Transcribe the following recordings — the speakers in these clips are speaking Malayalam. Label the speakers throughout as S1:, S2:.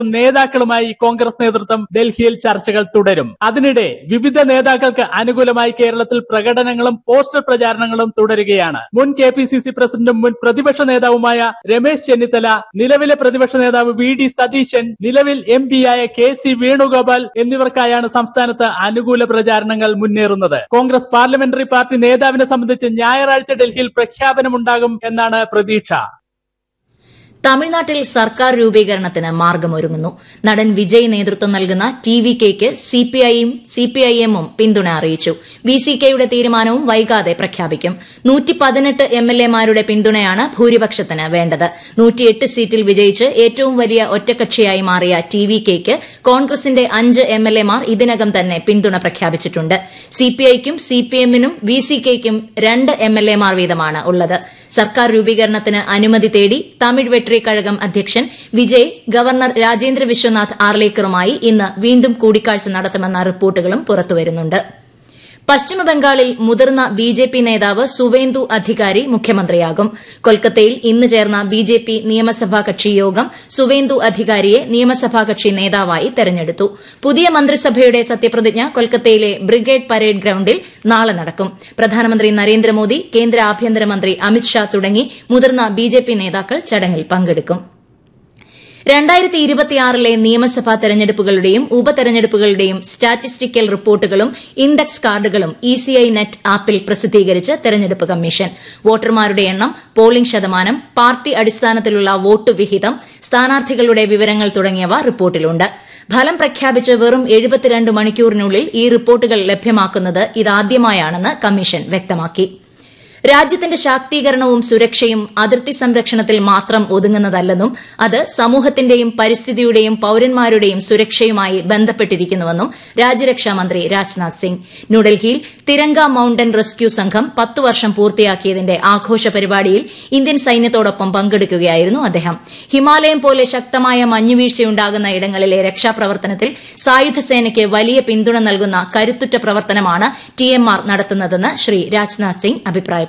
S1: നേതാക്കളുമായി കോൺഗ്രസ് നേതൃത്വം ഡൽഹിയിൽ ചർച്ചകൾ തുടരും അതിനിടെ വിവിധ നേതാക്കൾക്ക് അനുകൂലമായി കേരളത്തിൽ പ്രകടനങ്ങളും പോസ്റ്റർ പ്രചാരണങ്ങളും തുടരുകയാണ് മുൻ കെ പി സി സി പ്രസിഡന്റും മുൻ പ്രതിപക്ഷ നേതാവുമായ രമേശ് ചെന്നിത്തല നിലവിലെ പ്രതിപക്ഷ നേതാവ് വി ഡി സതീശൻ നിലവിൽ എം പിയായ കെ സി വേണുഗോപാൽ എന്നിവർക്കായാണ് സംസ്ഥാനത്ത് അനുകൂല പ്രചാരണങ്ങൾ മുന്നേറുന്നത് കോൺഗ്രസ് പാർലമെന്ററി പാർട്ടി നേതാവിനെ സംബന്ധിച്ച് ഞായറാഴ്ച ഡൽഹിയിൽ പ്രഖ്യാപനമുണ്ടാകും എന്നാണ് പ്രതീക്ഷ
S2: തമിഴ്നാട്ടിൽ സർക്കാർ രൂപീകരണത്തിന് മാർഗമൊരുങ്ങുന്നു നടൻ വിജയ് നേതൃത്വം നൽകുന്ന ടി വി കെയ്ക്ക് സിപിഐയും സിപിഐഎമ്മും പിന്തുണ അറിയിച്ചു വി സി കെയുടെ തീരുമാനവും വൈകാതെ പ്രഖ്യാപിക്കും നൂറ്റി പതിനെട്ട് എം എൽ എമാരുടെ പിന്തുണയാണ് ഭൂരിപക്ഷത്തിന് വേണ്ടത് നൂറ്റിയെട്ട് സീറ്റിൽ വിജയിച്ച് ഏറ്റവും വലിയ ഒറ്റക്കക്ഷിയായി മാറിയ ടി വി കെയ്ക്ക് കോൺഗ്രസിന്റെ അഞ്ച് എം എൽ എമാർ ഇതിനകം തന്നെ പിന്തുണ പ്രഖ്യാപിച്ചിട്ടുണ്ട് സിപിഐക്കും സിപിഎമ്മിനും വി സി കെയ്ക്കും രണ്ട് എം എൽ എമാർ വീതമാണ് ഉള്ളത് സർക്കാർ രൂപീകരണത്തിന് അനുമതി തേടി തമിഴ് വെട്രി കഴകം അധ്യക്ഷൻ വിജയ് ഗവർണർ രാജേന്ദ്ര വിശ്വനാഥ് ആർലേക്കറുമായി ഇന്ന് വീണ്ടും കൂടിക്കാഴ്ച നടത്തുമെന്ന റിപ്പോർട്ടുകളും പുറത്തുവരുന്നുണ്ട് പശ്ചിമബംഗാളിൽ മുതിർന്ന ബി ജെ പി നേതാവ് സുവേന്ദു അധികാരി മുഖ്യമന്ത്രിയാകും കൊൽക്കത്തയിൽ ഇന്ന് ചേർന്ന ബി ജെ പി നിയമസഭാ കക്ഷി യോഗം സുവേന്ദു അധികാരിയെ നിയമസഭാ കക്ഷി നേതാവായി തെരഞ്ഞെടുത്തു പുതിയ മന്ത്രിസഭയുടെ സത്യപ്രതിജ്ഞ കൊൽക്കത്തയിലെ ബ്രിഗേഡ് പരേഡ് ഗ്രൌണ്ടിൽ നാളെ നടക്കും പ്രധാനമന്ത്രി നരേന്ദ്രമോദി കേന്ദ്ര ആഭ്യന്തരമന്ത്രി അമിത്ഷാ തുടങ്ങി മുതിർന്ന ബി ജെ പി നേതാക്കൾ ചടങ്ങിൽ പങ്കെടുക്കും രണ്ടായിരത്തി ഇരുപത്തിയാറിലെ നിയമസഭാ തെരഞ്ഞെടുപ്പുകളുടെയും ഉപതെരഞ്ഞെടുപ്പുകളുടെയും സ്റ്റാറ്റിസ്റ്റിക്കൽ റിപ്പോർട്ടുകളും ഇൻഡെക്സ് കാർഡുകളും ഇസിഐ നെറ്റ് ആപ്പിൽ പ്രസിദ്ധീകരിച്ച് തെരഞ്ഞെടുപ്പ് കമ്മീഷൻ വോട്ടർമാരുടെ എണ്ണം പോളിംഗ് ശതമാനം പാർട്ടി അടിസ്ഥാനത്തിലുള്ള വോട്ട് വിഹിതം സ്ഥാനാർത്ഥികളുടെ വിവരങ്ങൾ തുടങ്ങിയവ റിപ്പോർട്ടിലുണ്ട് ഫലം പ്രഖ്യാപിച്ച് വെറും എഴുപത്തിരണ്ട് മണിക്കൂറിനുള്ളിൽ ഈ റിപ്പോർട്ടുകൾ ലഭ്യമാക്കുന്നത് ഇതാദ്യമായാണെന്ന് കമ്മീഷൻ വ്യക്തമാക്കി രാജ്യത്തിന്റെ ശാക്തീകരണവും സുരക്ഷയും അതിർത്തി സംരക്ഷണത്തിൽ മാത്രം ഒതുങ്ങുന്നതല്ലെന്നും അത് സമൂഹത്തിന്റെയും പരിസ്ഥിതിയുടെയും പൌരന്മാരുടെയും സുരക്ഷയുമായി ബന്ധപ്പെട്ടിരിക്കുന്നുവെന്നും രാജ്യരക്ഷാമന്ത്രി രാജ്നാഥ് സിംഗ് ന്യൂഡൽഹിയിൽ തിരങ്ക മൌണ്ടൻ റെസ്ക്യൂ സംഘം പത്ത് വർഷം പൂർത്തിയാക്കിയതിന്റെ ആഘോഷ പരിപാടിയിൽ ഇന്ത്യൻ സൈന്യത്തോടൊപ്പം പങ്കെടുക്കുകയായിരുന്നു അദ്ദേഹം ഹിമാലയം പോലെ ശക്തമായ മഞ്ഞുവീഴ്ചയുണ്ടാകുന്ന ഇടങ്ങളിലെ രക്ഷാപ്രവർത്തനത്തിൽ സായുധ സേനയ്ക്ക് വലിയ പിന്തുണ നൽകുന്ന കരുത്തുറ്റ പ്രവർത്തനമാണ് ടിഎംആർ നടത്തുന്നതെന്ന് ശ്രീ രാജ്നാഥ് സിംഗ് അഭിപ്രായപ്പെട്ടു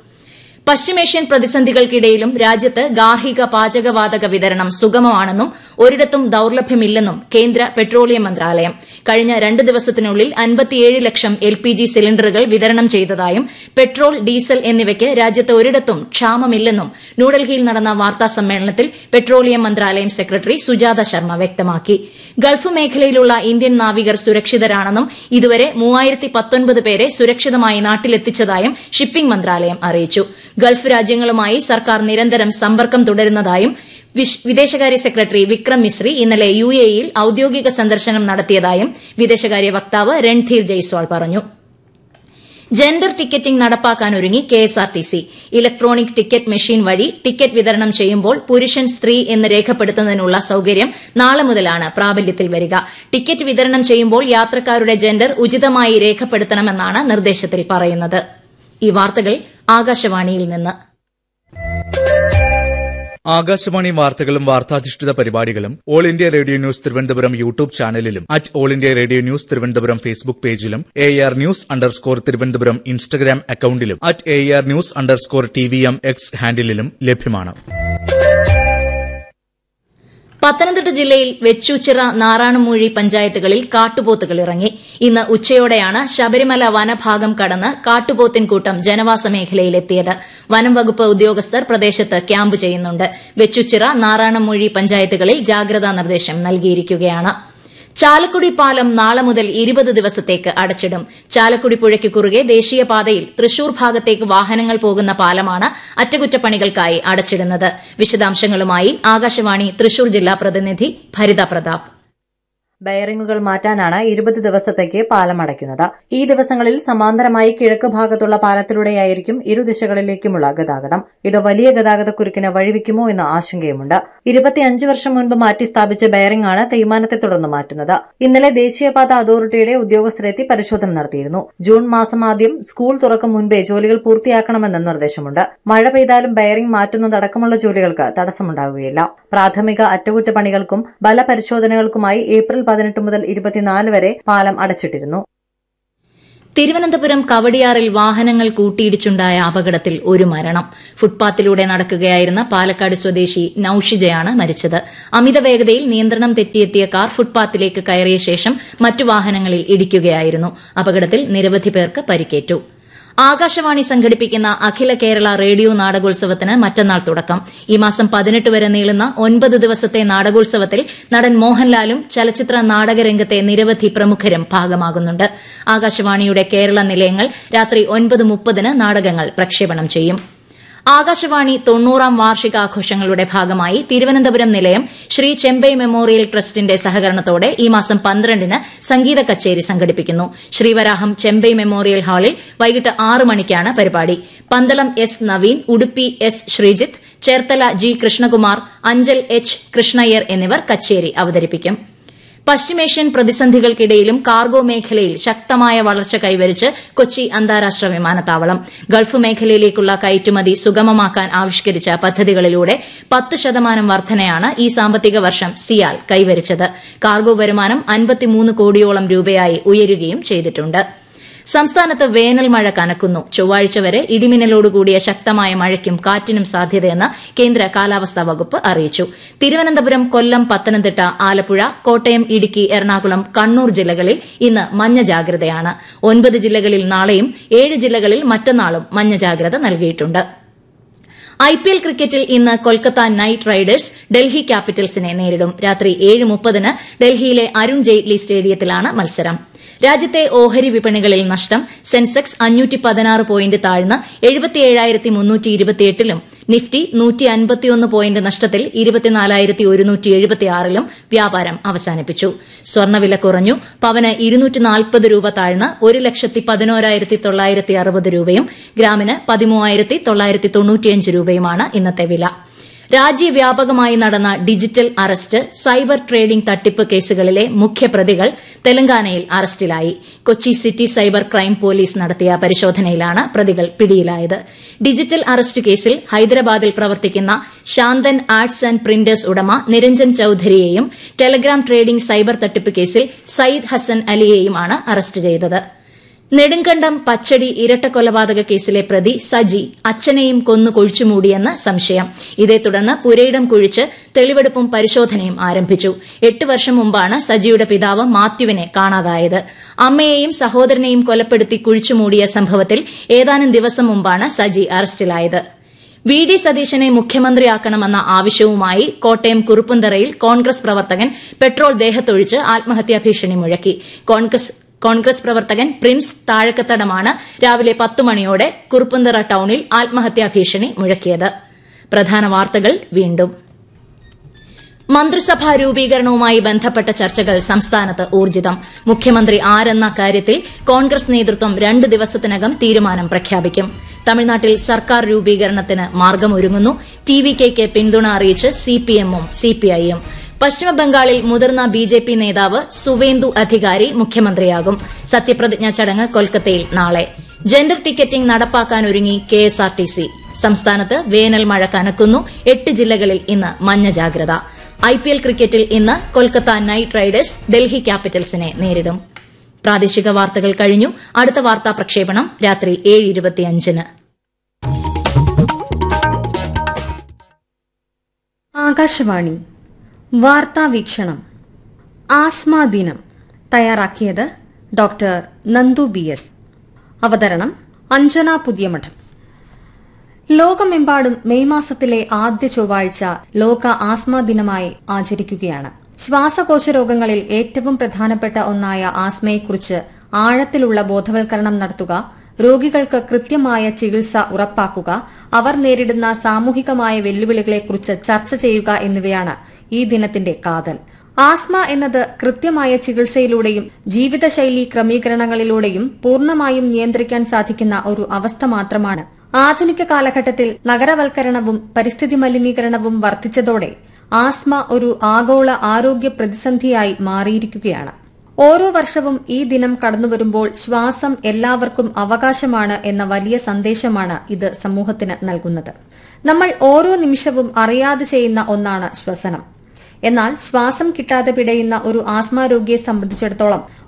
S2: പശ്ചിമേഷ്യൻ പ്രതിസന്ധികൾക്കിടയിലും രാജ്യത്ത് ഗാർഹിക പാചകവാതക വിതരണം സുഗമമാണെന്നും ഒരിടത്തും ദൌർലഭ്യമില്ലെന്നും കേന്ദ്ര പെട്രോളിയം മന്ത്രാലയം കഴിഞ്ഞ രണ്ട് ദിവസത്തിനുള്ളിൽ അൻപത്തിയേഴ് ലക്ഷം എൽ പി ജി സിലിണ്ടറുകൾ വിതരണം ചെയ്തതായും പെട്രോൾ ഡീസൽ എന്നിവയ്ക്ക് രാജ്യത്ത് ഒരിടത്തും ക്ഷാമമില്ലെന്നും ന്യൂഡൽഹിയിൽ നടന്ന വാർത്താ സമ്മേളനത്തിൽ പെട്രോളിയം മന്ത്രാലയം സെക്രട്ടറി സുജാത ശർമ്മ വ്യക്തമാക്കി ഗൾഫ് മേഖലയിലുള്ള ഇന്ത്യൻ നാവികർ സുരക്ഷിതരാണെന്നും ഇതുവരെ മൂവായിരത്തി പത്തൊൻപത് പേരെ സുരക്ഷിതമായി നാട്ടിലെത്തിച്ചതായും ഷിപ്പിംഗ് മന്ത്രാലയം അറിയിച്ചു ഗൾഫ് രാജ്യങ്ങളുമായി സർക്കാർ നിരന്തരം സമ്പർക്കം തുടരുന്നതായും വിദേശകാര്യ സെക്രട്ടറി വിക്രം മിശ്രി ഇന്നലെ യു എയിൽ ഔദ്യോഗിക സന്ദർശനം നടത്തിയതായും വിദേശകാര്യ വക്താവ് രൺധീർ ജയ്സ്വാൾ പറഞ്ഞു ജെൻഡർ ടിക്കറ്റിംഗ് നടപ്പാക്കാനൊരുങ്ങി കെഎസ്ആർടിസി ഇലക്ട്രോണിക് ടിക്കറ്റ് മെഷീൻ വഴി ടിക്കറ്റ് വിതരണം ചെയ്യുമ്പോൾ പുരുഷൻ സ്ത്രീ എന്ന് രേഖപ്പെടുത്തുന്നതിനുള്ള സൌകര്യം നാളെ മുതലാണ് പ്രാബല്യത്തിൽ വരിക ടിക്കറ്റ് വിതരണം ചെയ്യുമ്പോൾ യാത്രക്കാരുടെ ജെൻഡർ ഉചിതമായി രേഖപ്പെടുത്തണമെന്നാണ് നിർദ്ദേശത്തിൽ പറയുന്നത് ഈ വാർത്തകൾ ആകാശവാണിയിൽ നിന്ന്
S3: ആകാശവാണി വാർത്തകളും വാർത്താധിഷ്ഠിത പരിപാടികളും all India radio news Thiruvananthapuram YouTube ചാനലിലും at all India radio news Thiruvananthapuram Facebook പേജിലും A R news underscore Thiruvananthapuram Instagram അക്കൌണ്ടിലും at A R news underscore T V M X ഹാൻഡിലും ലഭ്യമാണ്
S2: പത്തനംതിട്ട ജില്ലയിൽ വെച്ചൂച്ചിറ നാറാണമൂഴി പഞ്ചായത്തുകളിൽ കാട്ടുപോത്തുകൾ ഇറങ്ങി ഇന്ന് ഉച്ചയോടെയാണ് ശബരിമല വനഭാഗം കടന്ന് കാട്ടുപോത്തിൻകൂട്ടം ജനവാസ മേഖലയിലെത്തിയത് വനം വകുപ്പ് ഉദ്യോഗസ്ഥർ പ്രദേശത്ത് ക്യാമ്പ് ചെയ്യുന്നുണ്ട് വെച്ചൂച്ചിറ നാറാണമൂഴി പഞ്ചായത്തുകളിൽ ജാഗ്രതാ നിർദ്ദേശം നൽകിയിരിക്കുകയാണ് ചാലക്കുടി പാലം നാളെ മുതൽ ഇരുപത് ദിവസത്തേക്ക് അടച്ചിടും ചാലക്കുടി പുഴയ്ക്ക് കുറുകെ ദേശീയപാതയിൽ തൃശൂർ ഭാഗത്തേക്ക് വാഹനങ്ങൾ പോകുന്ന പാലമാണ് അറ്റകുറ്റപ്പണികൾക്കായി അടച്ചിടുന്നത് വിശദാംശങ്ങളുമായി ആകാശവാണി തൃശൂർ ജില്ലാ പ്രതിനിധി ഭരിത പ്രതാപ്
S4: ബെയറിംഗുകൾ മാറ്റാനാണ് ഇരുപത് ദിവസത്തേക്ക് പാലം അടയ്ക്കുന്നത് ഈ ദിവസങ്ങളിൽ സമാന്തരമായി കിഴക്ക് ഭാഗത്തുള്ള പാലത്തിലൂടെയായിരിക്കും ഇരുദിശകളിലേക്കുമുള്ള ഗതാഗതം ഇത് വലിയ ഗതാഗതക്കുരുക്കിന് വഴിവെക്കുമോ എന്ന ആശങ്കയുമുണ്ട് ഇരുപത്തിയഞ്ച് വർഷം മുൻപ് മാറ്റി സ്ഥാപിച്ച ബെയറിംഗ് ആണ് തേയ്മാനത്തെ തുടർന്ന് മാറ്റുന്നത് ഇന്നലെ ദേശീയപാത അതോറിറ്റിയുടെ ഉദ്യോഗസ്ഥരെത്തി പരിശോധന നടത്തിയിരുന്നു ജൂൺ മാസം ആദ്യം സ്കൂൾ തുറക്കും മുൻപേ ജോലികൾ പൂർത്തിയാക്കണമെന്ന നിർദ്ദേശമുണ്ട് മഴ പെയ്താലും ബെയറിംഗ് മാറ്റുന്നതടക്കമുള്ള ജോലികൾക്ക് തടസ്സമുണ്ടാകുകയില്ല പ്രാഥമിക അറ്റകുറ്റപ്പണികൾക്കും ബലപരിശോധനകൾക്കുമായി ഏപ്രിൽ പതിനെട്ട് മുതൽ ഇരുപത്തിനാല് വരെ പാലം അടച്ചിട്ടിരുന്നു
S2: തിരുവനന്തപുരം കവടിയാറിൽ വാഹനങ്ങൾ കൂട്ടിയിടിച്ചുണ്ടായ അപകടത്തിൽ ഒരു മരണം ഫുട്പാത്തിലൂടെ നടക്കുകയായിരുന്ന പാലക്കാട് സ്വദേശി നൌഷിജയാണ് മരിച്ചത് അമിത വേഗതയിൽ നിയന്ത്രണം തെറ്റിയെത്തിയ കാർ ഫുട്പാത്തിലേക്ക് കയറിയ ശേഷം മറ്റു വാഹനങ്ങളിൽ ഇടിക്കുകയായിരുന്നു അപകടത്തിൽ നിരവധി പേർക്ക് പരിക്കേറ്റു ആകാശവാണി സംഘടിപ്പിക്കുന്ന അഖില കേരള റേഡിയോ നാടകോത്സവത്തിന് മറ്റന്നാൾ തുടക്കം ഈ മാസം പതിനെട്ട് വരെ നീളുന്ന ഒൻപത് ദിവസത്തെ നാടകോത്സവത്തിൽ നടൻ മോഹൻലാലും ചലച്ചിത്ര നാടകരംഗത്തെ നിരവധി പ്രമുഖരും ഭാഗമാകുന്നുണ്ട് ആകാശവാണിയുടെ കേരള നിലയങ്ങൾ രാത്രി ഒൻപത് മുപ്പതിന് നാടകങ്ങൾ പ്രക്ഷേപണം ചെയ്യും ആകാശവാണി തൊണ്ണൂറാം വാർഷികാഘോഷങ്ങളുടെ ഭാഗമായി തിരുവനന്തപുരം നിലയം ശ്രീ ചെമ്പൈ മെമ്മോറിയൽ ട്രസ്റ്റിന്റെ സഹകരണത്തോടെ ഈ മാസം പന്ത്രണ്ടിന് സംഗീത കച്ചേരി സംഘടിപ്പിക്കുന്നു ശ്രീവരാഹം ചെമ്പൈ മെമ്മോറിയൽ ഹാളിൽ വൈകിട്ട് ആറ് മണിക്കാണ് പരിപാടി Pandalam S Naveen Udupi S Sreejith Cherthala G Krishnakumar Anchal H Krishnayyar എന്നിവർ കച്ചേരി അവതരിപ്പിക്കും പശ്ചിമേഷ്യൻ പ്രതിസന്ധികൾക്കിടയിലും കാർഗോ മേഖലയിൽ ശക്തമായ വളർച്ച കൈവരിച്ച് കൊച്ചി അന്താരാഷ്ട്ര വിമാനത്താവളം ഗൾഫ് മേഖലയിലേക്കുള്ള കയറ്റുമതി സുഗമമാക്കാൻ ആവിഷ്കരിച്ച പദ്ധതികളിലൂടെ പത്ത് ശതമാനം വർധനയാണ് ഈ സാമ്പത്തിക വർഷം സിയാൽ കൈവരിച്ചത് കാർഗോ വരുമാനം അൻപത്തിമൂന്ന് കോടിയോളം രൂപയായി ഉയരുകയും ചെയ്തിട്ടുണ്ട് സംസ്ഥാനത്ത് വേനൽ മഴ കനക്കുന്നു ചൊവ്വാഴ്ച വരെ ഇടിമിന്നലോടുകൂടിയ ശക്തമായ മഴയ്ക്കും കാറ്റിനും സാധ്യതയെന്ന് കേന്ദ്ര കാലാവസ്ഥാ വകുപ്പ് അറിയിച്ചു തിരുവനന്തപുരം കൊല്ലം പത്തനംതിട്ട ആലപ്പുഴ കോട്ടയം ഇടുക്കി എറണാകുളം കണ്ണൂർ ജില്ലകളിൽ ഇന്ന് മഞ്ഞ ജാഗ്രതയാണ് ഒൻപത് ജില്ലകളിൽ നാളെയും ഏഴ് ജില്ലകളിൽ മറ്റന്നാളും മഞ്ഞ ജാഗ്രത നൽകിയിട്ടുണ്ട് ഐപിഎൽ ക്രിക്കറ്റിൽ ഇന്ന് കൊൽക്കത്ത നൈറ്റ് റൈഡേഴ്സ് ഡൽഹി ക്യാപിറ്റൽസിനെ നേരിടും രാത്രി ഏഴ് മുപ്പതിന് ഡൽഹിയിലെ അരുൺ ജെയ്റ്റ്ലി സ്റ്റേഡിയത്തിലാണ് മത്സരം രാജ്യത്തെ ഓഹരി വിപണികളിൽ നഷ്ടം സെൻസെക്സ് അഞ്ഞൂറ്റി പതിനാറ് പോയിന്റ് താഴ്ന്ന് എഴുപത്തിയേഴായിരത്തി മുന്നൂറ്റി ഇരുപത്തിയെട്ടിലും നിഫ്റ്റി നൂറ്റി അൻപത്തിയൊന്ന് പോയിന്റ് നഷ്ടത്തിൽ ഇരുപത്തിനാലായിരത്തി ഒരുന്നൂറ്റി എഴുപത്തിയാറിലും വ്യാപാരം അവസാനിപ്പിച്ചു സ്വർണ്ണവില കുറഞ്ഞു പവന് ഇരുന്നൂറ്റി നാൽപ്പത് രൂപ താഴ്ന്ന് ഒരു ലക്ഷത്തി പതിനോരായിരത്തി തൊള്ളായിരത്തി അറുപത് രൂപയും ഗ്രാമിന് പതിമൂവായിരത്തി തൊള്ളായിരത്തി തൊണ്ണൂറ്റിയഞ്ച് രൂപയുമാണ് ഇന്നത്തെ വില രാജ്യവ്യാപകമായി നടന്ന ഡിജിറ്റൽ അറസ്റ്റ് സൈബർ ട്രേഡിംഗ് തട്ടിപ്പ് കേസുകളിലെ മുഖ്യപ്രതികൾ തെലങ്കാനയിൽ അറസ്റ്റിലായി Kochi city cyber crime police നടത്തിയ പരിശോധനയിലാണ് പ്രതികൾ പിടിയിലായത് ഡിജിറ്റൽ അറസ്റ്റ് കേസിൽ ഹൈദരാബാദിൽ പ്രവർത്തിക്കുന്ന ശാന്തൻ ആർട്സ് ആൻഡ് പ്രിന്റേഴ്സ് ഉടമ നിരഞ്ജൻ ചൌധരിയെയും ടെലഗ്രാം ട്രേഡിംഗ് സൈബർ തട്ടിപ്പ് കേസിൽ സയ്യിദ് ഹസൻ അലിയെയുമാണ് അറസ്റ്റ് ചെയ്തത് നെടുങ്കണ്ടം പച്ചടി ഇരട്ട കൊലപാതക കേസിലെ പ്രതി സജി അച്ഛനെയും കൊന്നു കുഴിച്ചുമൂടിയെന്ന് സംശയം ഇതേ തുടർന്ന് പുരയിടം കുഴിച്ച് തെളിവെടുപ്പും പരിശോധനയും ആരംഭിച്ചു എട്ട് വർഷം മുമ്പാണ് സജിയുടെ പിതാവ് മാത്യുവിനെ കാണാതായത് അമ്മയെയും സഹോദരനെയും കൊലപ്പെടുത്തി കുഴിച്ചുമൂടിയ സംഭവത്തിൽ ഏതാനും ദിവസം മുമ്പാണ് സജി അറസ്റ്റിലായത് വി ഡി സതീശനെ മുഖ്യമന്ത്രിയാക്കണമെന്ന ആവശ്യവുമായി കോട്ടയം കുറുപ്പുന്തറയിൽ കോൺഗ്രസ് പ്രവർത്തകൻ പെട്രോൾ ദേഹത്തൊഴിച്ച് ആത്മഹത്യാ ഭീഷണി മുഴക്കി കോൺഗ്രസ് കോൺഗ്രസ് പ്രവർത്തകൻ പ്രിൻസ് താഴക്കത്തടമാണ് രാവിലെ പത്ത് മണിയോടെ കുറുപ്പന്തറ ടൌണിൽ ആത്മഹത്യാ ഭീഷണി മുഴക്കിയത് പ്രധാന വാർത്തകൾ വീണ്ടും മന്ത്രിസഭാ രൂപീകരണവുമായി ബന്ധപ്പെട്ട ചർച്ചകൾ സംസ്ഥാനത്ത് ഊർജിതം മുഖ്യമന്ത്രി ആരെന്ന കാര്യത്തിൽ കോൺഗ്രസ് നേതൃത്വം രണ്ട് ദിവസത്തിനകം തീരുമാനം പ്രഖ്യാപിക്കും തമിഴ്നാട്ടിൽ സർക്കാർ രൂപീകരണത്തിന് മാർഗമൊരുങ്ങുന്നു ടി വി കെയ്ക്ക് പിന്തുണ അറിയിച്ച് സിപിഎമ്മും സിപിഐയും പശ്ചിമബംഗാളിൽ മുതിർന്ന ബി ജെ പി നേതാവ് സുവേന്ദു അധികാരി മുഖ്യമന്ത്രിയാകും സത്യപ്രതിജ്ഞാ ചടങ്ങ് കൊൽക്കത്തയിൽ നാളെ ജെൻഡർ ടിക്കറ്റിംഗ് നടപ്പാക്കാനൊരുങ്ങി K S R T C സംസ്ഥാനത്ത് വേനൽ മഴ കനക്കുന്നു എട്ട് ജില്ലകളിൽ ഇന്ന് മഞ്ഞ ജാഗ്രത ഐ പി എൽ ക്രിക്കറ്റിൽ ഇന്ന് കൊൽക്കത്ത നൈറ്റ് റൈഡേഴ്സ് ഡൽഹി ക്യാപിറ്റൽസിനെ നേരിടും പ്രാദേശിക വാർത്തകൾ കഴിഞ്ഞു അടുത്ത വാർത്താ പ്രക്ഷേപണം രാത്രി ഏഴ് ഇരുപത്തിയഞ്ചിന്
S5: ആകാശവാണി വാർത്താ വീക്ഷണം ആസ്മ ദിനം തയ്യാറാക്കിയത് ഡോക്ടർ നന്ദു ബി എസ് അവതരണം അഞ്ജന പുതിയമഠം ലോകമെമ്പാടും മെയ് മാസത്തിലെ ആദ്യ ചൊവ്വാഴ്ച ലോക ആസ്മ ദിനമായി ആചരിക്കുകയാണ് ശ്വാസകോശ രോഗങ്ങളിൽ ഏറ്റവും പ്രധാനപ്പെട്ട ഒന്നായ ആസ്മയെക്കുറിച്ച് ആഴത്തിലുള്ള ബോധവൽക്കരണം നടത്തുക രോഗികൾക്ക് കൃത്യമായ ചികിത്സ ഉറപ്പാക്കുക അവർ നേരിടുന്ന സാമൂഹികമായ വെല്ലുവിളികളെക്കുറിച്ച് ചർച്ച ചെയ്യുക എന്നിവയാണ് ഈ ദിനത്തിന്റെ കാതൽ ആസ്മ എന്നത് കൃത്യമായ ചികിത്സയിലൂടെയും ജീവിതശൈലി ക്രമീകരണങ്ങളിലൂടെയും പൂർണ്ണമായും നിയന്ത്രിക്കാൻ സാധിക്കുന്ന ഒരു അവസ്ഥ മാത്രമാണ് ആധുനിക കാലഘട്ടത്തിൽ നഗരവൽക്കരണവും പരിസ്ഥിതി മലിനീകരണവും വർദ്ധിച്ചതോടെ ആസ്മ ഒരു ആഗോള ആരോഗ്യ പ്രതിസന്ധിയായി മാറിയിരിക്കുകയാണ് ഓരോ വർഷവും ഈ ദിനം കടന്നുവരുമ്പോൾ ശ്വാസം എല്ലാവർക്കും അവകാശമാണ് എന്ന വലിയ സന്ദേശമാണ് ഇത് സമൂഹത്തിന് നൽകുന്നത് നമ്മൾ ഓരോ നിമിഷവും അറിയാതെ ചെയ്യുന്ന ഒന്നാണ് ശ്വസനം എന്നാൽ ശ്വാസം കിട്ടാതെ പിടയുന്ന ഒരു ആസ്മ രോഗിയെ സംബന്ധിച്ചിടത്തോളം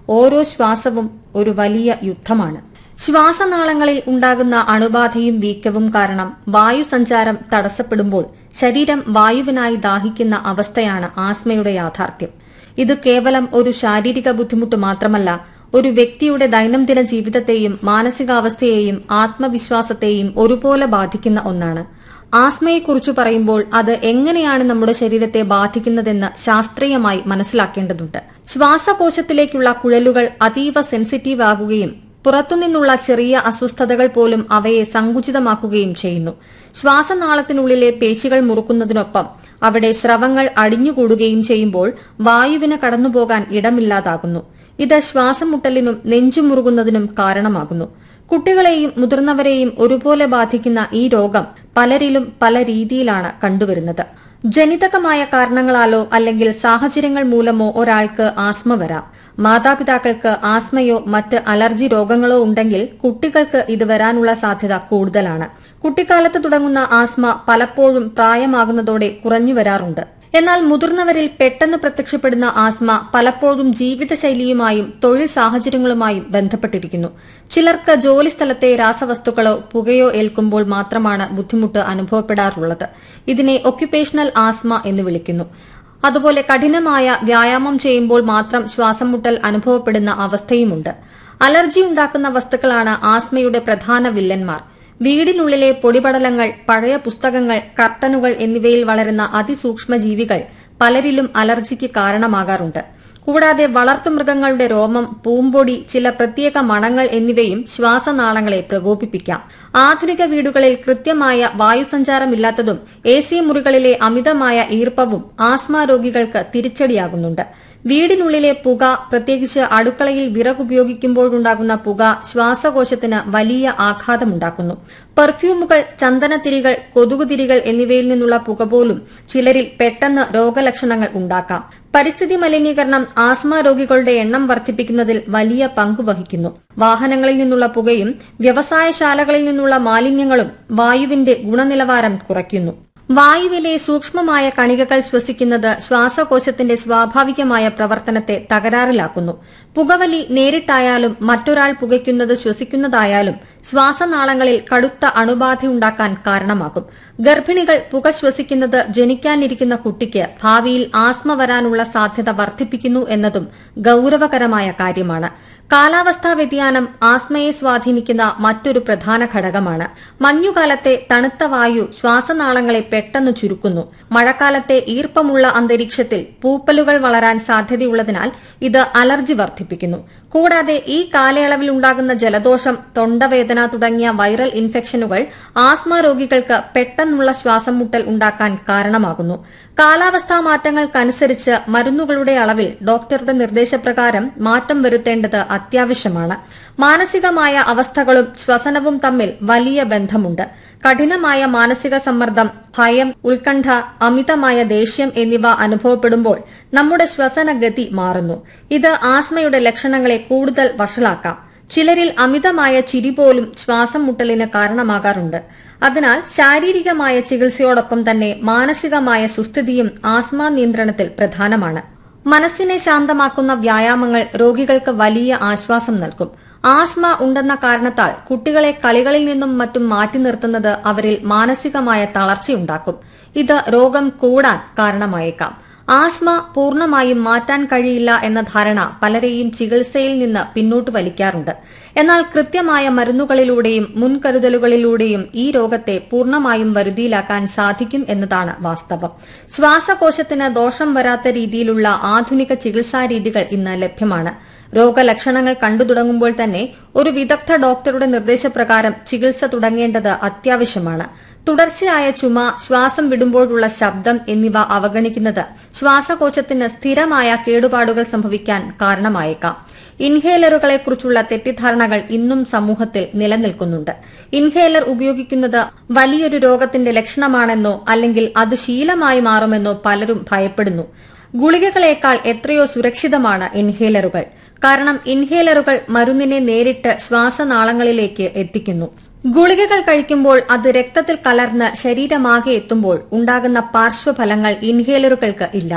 S5: ഓരോ ശ്വാസവും ഒരു വലിയ യുദ്ധമാണ് ശ്വാസനാളങ്ങളിൽ ഉണ്ടാകുന്ന അണുബാധയും വീക്കവും കാരണം വായുസഞ്ചാരം തടസ്സപ്പെടുമ്പോൾ ശരീരം വായുവിനായി ദാഹിക്കുന്ന അവസ്ഥയാണ് ആസ്മയുടെ യാഥാർത്ഥ്യം ഇത് കേവലം ഒരു ശാരീരിക ബുദ്ധിമുട്ട് മാത്രമല്ല ഒരു വ്യക്തിയുടെ ദൈനംദിന ജീവിതത്തെയും മാനസികാവസ്ഥയെയും ആത്മവിശ്വാസത്തെയും ഒരുപോലെ ബാധിക്കുന്ന ഒന്നാണ് ആസ്മയെക്കുറിച്ച് പറയുമ്പോൾ അത് എങ്ങനെയാണ് നമ്മുടെ ശരീരത്തെ ബാധിക്കുന്നതെന്ന് ശാസ്ത്രീയമായി മനസ്സിലാക്കേണ്ടതുണ്ട് ശ്വാസകോശത്തിലേക്കുള്ള കുഴലുകൾ അതീവ സെൻസിറ്റീവ് ആകുകയും പുറത്തുനിന്നുള്ള ചെറിയ അസ്വസ്ഥതകൾ പോലും അവയെ സങ്കുചിതമാക്കുകയും ചെയ്യുന്നു ശ്വാസനാളത്തിനുള്ളിലെ പേശികൾ മുറുക്കുന്നതിനൊപ്പം അവിടെ സ്രവങ്ങൾ അടിഞ്ഞുകൂടുകയും ചെയ്യുമ്പോൾ വായുവിന് കടന്നുപോകാൻ ഇടമില്ലാതാകുന്നു ഇത് ശ്വാസം മുട്ടലിനും നെഞ്ചുമുറുകുന്നതിനും കാരണമാകുന്നു കുട്ടികളെയും മുതിർന്നവരെയും ഒരുപോലെ ബാധിക്കുന്ന ഈ രോഗം പലരിലും പല രീതിയിലാണ് കണ്ടുവരുന്നത് ജനിതകമായ കാരണങ്ങളാലോ അല്ലെങ്കിൽ സാഹചര്യങ്ങൾ മൂലമോ ഒരാൾക്ക് ആസ്മ വരാം മാതാപിതാക്കൾക്ക് ആസ്മയോ മറ്റ് അലർജി രോഗങ്ങളോ ഉണ്ടെങ്കിൽ കുട്ടികൾക്ക് ഇത് വരാനുള്ള സാധ്യത കൂടുതലാണ് കുട്ടിക്കാലത്ത് തുടങ്ങുന്ന ആസ്മ പലപ്പോഴും പ്രായമാകുന്നതോടെ കുറഞ്ഞു വരാറുണ്ട് എന്നാൽ മുതിർന്നവരിൽ പെട്ടെന്ന് പ്രത്യക്ഷപ്പെടുന്ന ആസ്മ പലപ്പോഴും ജീവിതശൈലിയുമായും തൊഴിൽ സാഹചര്യങ്ങളുമായും ബന്ധപ്പെട്ടിരിക്കുന്നു ചിലർക്ക് ജോലിസ്ഥലത്തെ രാസവസ്തുക്കളോ പുകയോ ഏൽക്കുമ്പോൾ മാത്രമാണ് ബുദ്ധിമുട്ട് അനുഭവപ്പെടാറുള്ളത് ഇതിനെ ഒക്യുപേഷണൽ ആസ്മ എന്ന് വിളിക്കുന്നു അതുപോലെ കഠിനമായ വ്യായാമം ചെയ്യുമ്പോൾ മാത്രം ശ്വാസം മുട്ടൽ അനുഭവപ്പെടുന്ന അവസ്ഥയുമുണ്ട് അലർജി ഉണ്ടാക്കുന്ന വസ്തുക്കളാണ് ആസ്മയുടെ പ്രധാന വില്ലന്മാർ വീടിനുള്ളിലെ പൊടിപടലങ്ങൾ പഴയ പുസ്തകങ്ങൾ കർട്ടനുകൾ എന്നിവയിൽ വളരുന്ന അതിസൂക്ഷ്മ ജീവികൾ പലരിലും അലർജിക്ക് കാരണമാകാറുണ്ട് കൂടാതെ വളർത്തുമൃഗങ്ങളുടെ രോമം പൂമ്പൊടി ചില പ്രത്യേക മണങ്ങൾ എന്നിവയും ശ്വാസനാളങ്ങളെ പ്രകോപിപ്പിക്കാം ആധുനിക വീടുകളിൽ കൃത്യമായ വായുസഞ്ചാരമില്ലാത്തതും എ സി മുറികളിലെ അമിതമായ ഈർപ്പവും ആസ്മ രോഗികൾക്ക് തിരിച്ചടിയാകുന്നുണ്ട് വീടിനുള്ളിലെ പുക പ്രത്യേകിച്ച് അടുക്കളയിൽ വിറകുപയോഗിക്കുമ്പോഴുണ്ടാകുന്ന പുക ശ്വാസകോശത്തിന് വലിയ ആഘാതമുണ്ടാക്കുന്നു പെർഫ്യൂമുകൾ ചന്ദനത്തിരികൾ കൊതുകുതിരികൾ എന്നിവയിൽ നിന്നുള്ള പുക പോലും ചിലരിൽ പെട്ടെന്ന് രോഗലക്ഷണങ്ങൾ ഉണ്ടാക്കാം പരിസ്ഥിതി മലിനീകരണം ആസ്മ രോഗികളുടെ എണ്ണം വർദ്ധിപ്പിക്കുന്നതിൽ വലിയ പങ്ക് വഹിക്കുന്നു വാഹനങ്ങളിൽ നിന്നുള്ള പുകയും വ്യവസായശാലകളിൽ നിന്നുള്ള മാലിന്യങ്ങളും വായുവിന്റെ ഗുണനിലവാരം കുറയ്ക്കുന്നു വായുവിലെ സൂക്ഷ്മമായ കണികകൾ ശ്വസിക്കുന്നത് ശ്വാസകോശത്തിന്റെ സ്വാഭാവികമായ പ്രവർത്തനത്തെ തകരാറിലാക്കുന്നു പുകവലി നേരിട്ടായാലും മറ്റൊരാൾ പുകയ്ക്കുന്നത് ശ്വസിക്കുന്നതായാലും ശ്വാസനാളങ്ങളിൽ കടുത്ത അണുബാധയുണ്ടാക്കാൻ കാരണമാകും ഗർഭിണികൾ പുക ശ്വസിക്കുന്നത് ജനിക്കാനിരിക്കുന്ന കുട്ടിക്ക് ഭാവിയിൽ ആസ്മ വരാനുള്ള സാധ്യത വർദ്ധിപ്പിക്കുന്നു എന്നതും ഗൌരവകരമായ കാര്യമാണ് കാലാവസ്ഥാ വ്യതിയാനം ആസ്മയെ സ്വാധീനിക്കുന്ന മറ്റൊരു പ്രധാന ഘടകമാണ് മഞ്ഞുകാലത്തെ തണുത്ത വായു ശ്വാസനാളങ്ങളെ പെട്ടെന്ന് ചുരുക്കുന്നു മഴക്കാലത്തെ ഈർപ്പമുള്ള അന്തരീക്ഷത്തിൽ പൂപ്പലുകൾ വളരാൻ സാധ്യതയുള്ളതിനാൽ ഇത് അലർജി വർദ്ധിപ്പിക്കുന്നു കൂടാതെ ഈ കാലയളവിൽ ഉണ്ടാകുന്ന ജലദോഷം തൊണ്ടവേദന തുടങ്ങിയ വൈറൽ ഇൻഫെക്ഷനുകൾ ആസ്മ രോഗികൾക്ക് പെട്ടെന്നുള്ള ശ്വാസം മുട്ടൽ ഉണ്ടാക്കാൻ കാരണമാകുന്നു കാലാവസ്ഥാ മാറ്റങ്ങൾക്കനുസരിച്ച് മരുന്നുകളുടെ അളവിൽ ഡോക്ടറുടെ നിർദ്ദേശപ്രകാരം മാറ്റം വരുത്തേണ്ടത് അത്യാവശ്യമാണ് മാനസികമായ അവസ്ഥകളും ശ്വസനവും തമ്മിൽ വലിയ ബന്ധമുണ്ട് കഠിനമായ മാനസിക സമ്മർദ്ദം ഭയം ഉത്കണ്ഠ അമിതമായ ദേഷ്യം എന്നിവ അനുഭവപ്പെടുമ്പോൾ നമ്മുടെ ശ്വസന ഗതി മാറുന്നു ഇത് ആസ്മയുടെ ലക്ഷണങ്ങളെ കൂടുതൽ വഷളാക്കാം ചിലരിൽ അമിതമായ ചിരി പോലും ശ്വാസം മുട്ടലിന് കാരണമാകാറുണ്ട് അതിനാൽ ശാരീരികമായ ചികിത്സയോടൊപ്പം തന്നെ മാനസികമായ സുസ്ഥിതിയും ആസ്മ നിയന്ത്രണത്തിൽ പ്രധാനമാണ് മനസ്സിനെ ശാന്തമാക്കുന്ന വ്യായാമങ്ങൾ രോഗികൾക്ക് വലിയ ആശ്വാസം നൽകും ആസ്മ ഉണ്ടെന്ന കാരണത്താൽ കുട്ടികളെ കളികളിൽ നിന്നും മറ്റും മാറ്റി നിർത്തുന്നത് അവരിൽ മാനസികമായ തളർച്ചയുണ്ടാക്കും ഇത് രോഗം കൂടാൻ കാരണമായേക്കാം ആസ്മ പൂർണ്ണമായും മാറ്റാൻ കഴിയില്ല എന്ന ധാരണ പലരെയും ചികിത്സയിൽ നിന്ന് പിന്നോട്ട് വലിക്കാറുണ്ട് എന്നാൽ കൃത്യമായ മരുന്നുകളിലൂടെയും മുൻകരുതലുകളിലൂടെയും ഈ രോഗത്തെ പൂർണ്ണമായും വരുതിയിലാക്കാൻ സാധിക്കും എന്നതാണ് വാസ്തവം ശ്വാസകോശത്തിന് ദോഷം വരാത്ത രീതിയിലുള്ള ആധുനിക ചികിത്സാ രീതികൾ ഇന്ന് ലഭ്യമാണ് രോഗലക്ഷണങ്ങൾ കണ്ടു തുടങ്ങുമ്പോൾ തന്നെ ഒരു വിദഗ്ധ ഡോക്ടറുടെ നിർദ്ദേശപ്രകാരം ചികിത്സ തുടങ്ങേണ്ടത് അത്യാവശ്യമാണ് തുടർച്ചയായ ചുമ ശ്വാസം വിടുമ്പോഴുള്ള ശബ്ദം എന്നിവ അവഗണിക്കുന്നത് ശ്വാസകോശത്തിന് സ്ഥിരമായ കേടുപാടുകൾ സംഭവിക്കാൻ കാരണമായേക്കാം ഇൻഹേലറുകളെക്കുറിച്ചുള്ള തെറ്റിദ്ധാരണകൾ ഇന്നും സമൂഹത്തിൽ നിലനിൽക്കുന്നുണ്ട് ഇൻഹേലർ ഉപയോഗിക്കുന്നത് വലിയൊരു രോഗത്തിന്റെ ലക്ഷണമാണെന്നോ അല്ലെങ്കിൽ അത് ശീലമായി മാറുമെന്നോ പലരും ഭയപ്പെടുന്നു ഗുളികകളേക്കാൾ എത്രയോ സുരക്ഷിതമാണ് ഇൻഹേലറുകൾ കാരണം ഇൻഹേലറുകൾ മരുന്നിനെ നേരിട്ട് ശ്വാസനാളങ്ങളിലേക്ക് എത്തിക്കുന്നു ഗുളികകൾ കഴിക്കുമ്പോൾ അത് രക്തത്തിൽ കലർന്ന് ശരീരമാകെ എത്തുമ്പോൾ ഉണ്ടാകുന്ന പാർശ്വഫലങ്ങൾ ഇൻഹേലറുകൾക്ക് ഇല്ല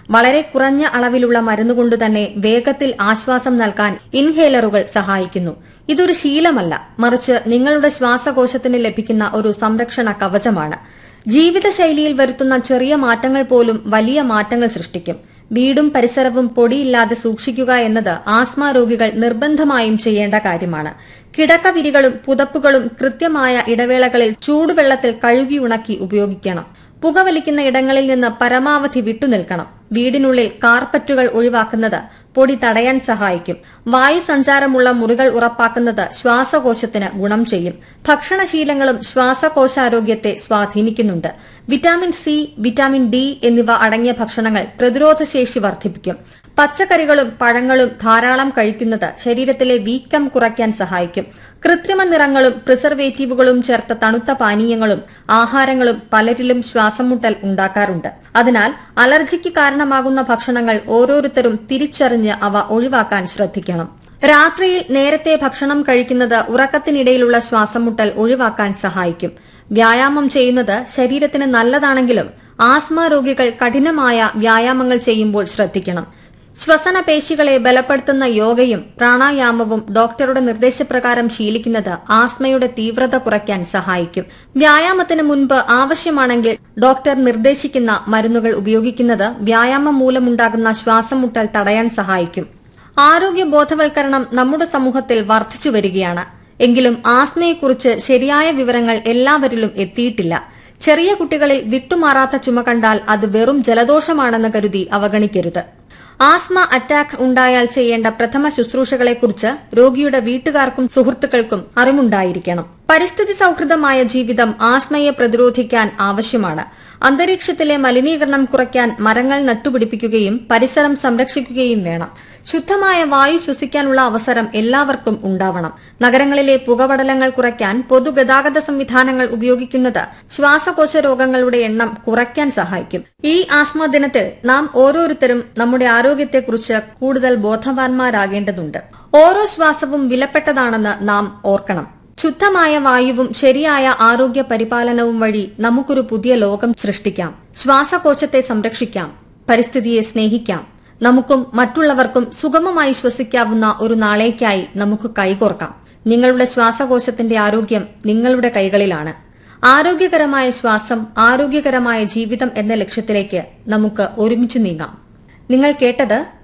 S5: വളരെ കുറഞ്ഞ അളവിലുള്ള മരുന്നുകൊണ്ട് തന്നെ വേഗത്തിൽ ആശ്വാസം നൽകാൻ ഇൻഹേലറുകൾ സഹായിക്കുന്നു ഇതൊരു ശീലമല്ല മറിച്ച് നിങ്ങളുടെ ശ്വാസകോശത്തിന് ലഭിക്കുന്ന ഒരു സംരക്ഷണ കവചമാണ് ജീവിതശൈലിയിൽ വരുത്തുന്ന ചെറിയ മാറ്റങ്ങൾ പോലും വലിയ മാറ്റങ്ങൾ സൃഷ്ടിക്കും വീടും പരിസരവും പൊടിയില്ലാതെ സൂക്ഷിക്കുക എന്നത് ആസ്മ രോഗികൾ നിർബന്ധമായും ചെയ്യേണ്ട കാര്യമാണ് കിടക്കവിരികളും പുതപ്പുകളും കൃത്യമായ ഇടവേളകളിൽ ചൂടുവെള്ളത്തിൽ കഴുകി ഉണക്കി ഉപയോഗിക്കണം പുകവലിക്കുന്ന ഇടങ്ങളിൽ നിന്ന് പരമാവധി വിട്ടുനിൽക്കണം വീടിനുള്ളിൽ കാർപ്പറ്റുകൾ ഒഴിവാക്കുന്നത് പൊടി തടയാൻ സഹായിക്കും വായു സഞ്ചാരമുള്ള മുറികൾ ഉറപ്പാക്കുന്നത് ശ്വാസകോശത്തിന് ഗുണം ചെയ്യും ഭക്ഷണശീലങ്ങളും ശ്വാസകോശാരോഗ്യത്തെ സ്വാധീനിക്കുന്നുണ്ട് വിറ്റാമിൻ സി വിറ്റാമിൻ ഡി എന്നിവ അടങ്ങിയ ഭക്ഷണങ്ങൾ പ്രതിരോധശേഷി വർദ്ധിപ്പിക്കും പച്ചക്കറികളും പഴങ്ങളും ധാരാളം കഴിക്കുന്നത് ശരീരത്തിലെ വീക്കം കുറയ്ക്കാൻ സഹായിക്കും കൃത്രിമ നിറങ്ങളും പ്രിസർവേറ്റീവുകളും ചേർത്ത തണുത്ത പാനീയങ്ങളും ആഹാരങ്ങളും പലരിലും ശ്വാസമുട്ടൽ ഉണ്ടാക്കാറുണ്ട് അതിനാൽ അലർജിക്ക് കാരണമാകുന്ന ഭക്ഷണങ്ങൾ ഓരോരുത്തരും തിരിച്ചറിഞ്ഞ് അവ ഒഴിവാക്കാൻ ശ്രദ്ധിക്കണം രാത്രിയിൽ നേരത്തെ ഭക്ഷണം കഴിക്കുന്നത് ഉറക്കത്തിനിടയിലുള്ള ശ്വാസമുട്ടൽ ഒഴിവാക്കാൻ സഹായിക്കും വ്യായാമം ചെയ്യുന്നത് ശരീരത്തിന് നല്ലതാണെങ്കിലും ആസ്മ രോഗികൾ കഠിനമായ വ്യായാമങ്ങൾ ചെയ്യുമ്പോൾ ശ്രദ്ധിക്കണം ശ്വസന പേശികളെ ബലപ്പെടുത്തുന്ന യോഗയും പ്രാണായാമവും ഡോക്ടറുടെ നിർദ്ദേശപ്രകാരം ശീലിക്കുന്നത് ആസ്മയുടെ തീവ്രത കുറയ്ക്കാൻ സഹായിക്കും വ്യായാമത്തിന് മുൻപ് ആവശ്യമാണെങ്കിൽ ഡോക്ടർ നിർദ്ദേശിക്കുന്ന മരുന്നുകൾ ഉപയോഗിക്കുന്നത് വ്യായാമം മൂലമുണ്ടാകുന്ന ശ്വാസമുട്ടൽ തടയാൻ സഹായിക്കും ആരോഗ്യ ബോധവൽക്കരണം നമ്മുടെ സമൂഹത്തിൽ വർദ്ധിച്ചു വരികയാണ് എങ്കിലും ആസ്മയെക്കുറിച്ച് ശരിയായ വിവരങ്ങൾ എല്ലാവരിലും എത്തിയിട്ടില്ല ചെറിയ കുട്ടികളിൽ വിട്ടുമാറാത്ത ചുമ കണ്ടാൽ അത് വെറും ജലദോഷമാണെന്ന് കരുതി അവഗണിക്കരുത് ആസ്മ അറ്റാക്ക് ഉണ്ടായാൽ ചെയ്യേണ്ട പ്രഥമ ശുശ്രൂഷകളെക്കുറിച്ച് രോഗിയുടെ വീട്ടുകാർക്കും സുഹൃത്തുക്കൾക്കും അറിവുണ്ടായിരിക്കണം പരിസ്ഥിതി സൌഹൃദമായ ജീവിതം ആസ്മയെ പ്രതിരോധിക്കാൻ ആവശ്യമാണ് അന്തരീക്ഷത്തിലെ മലിനീകരണം കുറയ്ക്കാൻ മരങ്ങൾ നട്ടുപിടിപ്പിക്കുകയും പരിസരം സംരക്ഷിക്കുകയും വേണം ശുദ്ധമായ വായു ശ്വസിക്കാനുള്ള അവസരം എല്ലാവർക്കും ഉണ്ടാവണം നഗരങ്ങളിലെ പുകപടലങ്ങൾ കുറയ്ക്കാൻ പൊതുഗതാഗത സംവിധാനങ്ങൾ ഉപയോഗിക്കുന്നത് ശ്വാസകോശ രോഗങ്ങളുടെ എണ്ണം കുറയ്ക്കാൻ സഹായിക്കും ഈ ആസ്മ ദിനത്തിൽ നാം ഓരോരുത്തരും നമ്മുടെ ആരോഗ്യത്തെക്കുറിച്ച് കൂടുതൽ ബോധവാന്മാരാകേണ്ടതുണ്ട് ഓരോ ശ്വാസവും വിലപ്പെട്ടതാണെന്ന് നാം ഓർക്കണം ശുദ്ധമായ വായുവും ശരിയായ ആരോഗ്യ പരിപാലനവും വഴി നമുക്കൊരു പുതിയ ലോകം സൃഷ്ടിക്കാം ശ്വാസകോശത്തെ സംരക്ഷിക്കാം പരിസ്ഥിതിയെ സ്നേഹിക്കാം നമുക്കും മറ്റുള്ളവർക്കും സുഗമമായി ശ്വസിക്കാവുന്ന ഒരു നാളേക്കായി നമുക്ക് കൈകോർക്കാം നിങ്ങളുടെ ശ്വാസകോശത്തിന്റെ ആരോഗ്യം നിങ്ങളുടെ കൈകളിലാണ് ആരോഗ്യകരമായ ശ്വാസം ആരോഗ്യകരമായ ജീവിതം എന്ന ലക്ഷ്യത്തിലേക്ക് നമുക്ക് ഒരുമിച്ച് നീങ്ങാം നിങ്ങൾ കേട്ടത്